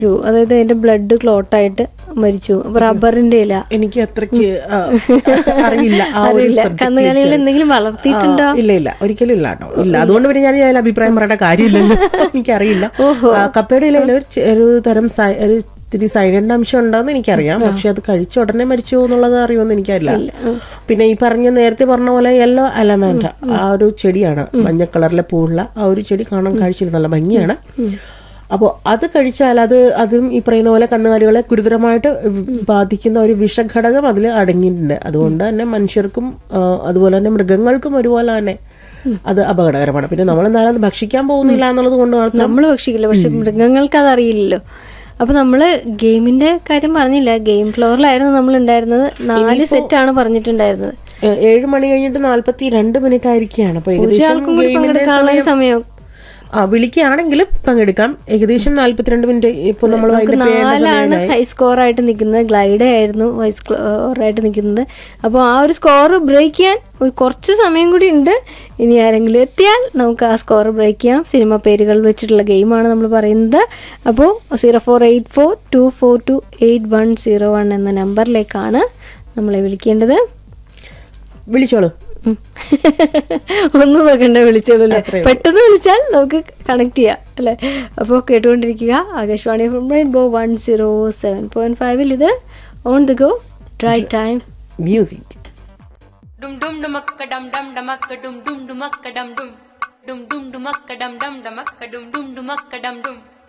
അതായത് അതിന്റെ blood clot ആയിട്ട് മരിച്ചു അപ്പൊ റബ്ബറിന്റെ ഇല എനിക്ക് അത്രയ്ക്ക് ആ, അറിയില്ല ആ ഒരു അറിയില്ല subject കന്നുകാലികൾ ലേക്ക്. എന്തെങ്കിലും വളർത്തിയിട്ടുണ്ടോ ആ, ഇല്ല ഇല്ല ഒരിക്കലും ഇല്ല കേട്ടോ ഇല്ല അതുകൊണ്ട് പിന്നെ ഞാൻ അതിൽ അഭിപ്രായം പറയേണ്ട കാര്യമില്ലല്ലോ എനിക്കറിയില്ല ആ, കപ്പയുടെ ഇലയിൽ ഒരു ചെ- ഒരു തരം സൈ- ഒരു ഇത്തിരി സൈലന്റ് അംശം ഉണ്ടെന്ന് എനിക്കറിയാം പക്ഷെ അത് കഴിച്ച ഉടനെ മരിച്ചു എന്നുള്ളത് അറിയുമെന്ന് എനിക്കറിയില്ല പിന്നെ ഈ പറഞ്ഞ നേരത്തെ പറഞ്ഞ പോലെ യെല്ലോ അലമാൻഡ ആ ഒരു ചെടിയാണ് മഞ്ഞ കളറിലെ പൂവുള്ള ആ ഒരു ചെടി കാണാൻ കാഴ്ചയിൽ നല്ല ഭംഗിയാണ് അപ്പോൾ അത് കഴിച്ചാൽ അത് അതും ഈ പറയുന്ന പോലെ കന്നുകാലികളെ ഗുരുതരമായിട്ട് ബാധിക്കുന്ന ഒരു വിഷഘടകം അതിൽ അടങ്ങിയിട്ടുണ്ട് അതുകൊണ്ട് തന്നെ മനുഷ്യർക്കും ആ, അതുപോലെ തന്നെ മൃഗങ്ങൾക്കും ഒരുപോലെ തന്നെ അത് അപകടകരമാണ് പിന്നെ നമ്മൾ എന്തായാലും അത് ഭക്ഷിക്കാൻ പോകുന്നില്ല എന്നുള്ളത് കൊണ്ട് മാത്രം നമ്മൾ ഭക്ഷിക്കില്ല പക്ഷെ മൃഗങ്ങൾക്ക് അത് അറിയില്ലല്ലോ അപ്പൊ നമ്മള് ഗെയിമിന്റെ കാര്യം പറഞ്ഞില്ല ഗെയിം ഫ്ലോറിലായിരുന്നു നമ്മൾ ഉണ്ടായിരുന്നത് നാല് സെറ്റ് ആണ് പറഞ്ഞിട്ടുണ്ടായിരുന്നത് ഏ, ഏഴ് മണി കഴിഞ്ഞിട്ട് നാൽപ്പത്തി രണ്ട് മിനിറ്റ് ആയിരിക്കുകയാണ് അപ്പൊ ഏകദേശം ഒരാൾക്കും കൂടി ഗെയിമിന്റെ പങ്കെടുക്കാനുള്ള സമയം ആ വിളിക്കുകയാണെങ്കിലും പങ്കെടുക്കാം ഏകദേശം നാല്പത്തിരണ്ട് മിനിറ്റ് ഇപ്പൊ നമ്മൾ അതിന്റെ നാലാണ് ഹൈ സ്കോർ ആയിട്ട് നിൽക്കുന്നത് ഗ്ലൈഡ് ആയിരുന്നു ഹൈ സ്കോറായിട്ട് നിൽക്കുന്നത് അപ്പോൾ ആ ഒരു സ്കോർ ബ്രേക്ക് ചെയ്യാൻ ഒരു കുറച്ച് സമയം കൂടി ഉണ്ട് ഇനി ആരെങ്കിലും എത്തിയാൽ നമുക്ക് ആ സ്കോർ ബ്രേക്ക് ചെയ്യാം സിനിമ പേരുകൾ വെച്ചിട്ടുള്ള ഗെയിമാണ് നമ്മൾ പറയുന്നത് അപ്പോൾ zero four eight four two four two eight one zero one എന്ന നമ്പറിലേക്കാണ് നമ്മളെ വിളിക്കേണ്ടത് വിളിച്ചോളൂ ഉം. ഒന്നും നോക്കണ്ട വിളിച്ചോളൂ അല്ലേ പെട്ടെന്ന് വിളിച്ചാൽ നമുക്ക് കണക്ട് ചെയ്യാം അല്ലേ അപ്പോൾ കേട്ടുകൊണ്ടിരിക്കുക Akashvani from rainbow one zero seven point ഫൈവിൽ ഇത് on the go drive time music Dum dum dumakka dum dum dumakka dum dum dumakka dum dum. Dum dum dumakka dum dum dumakka dum dum dumakka dum dum.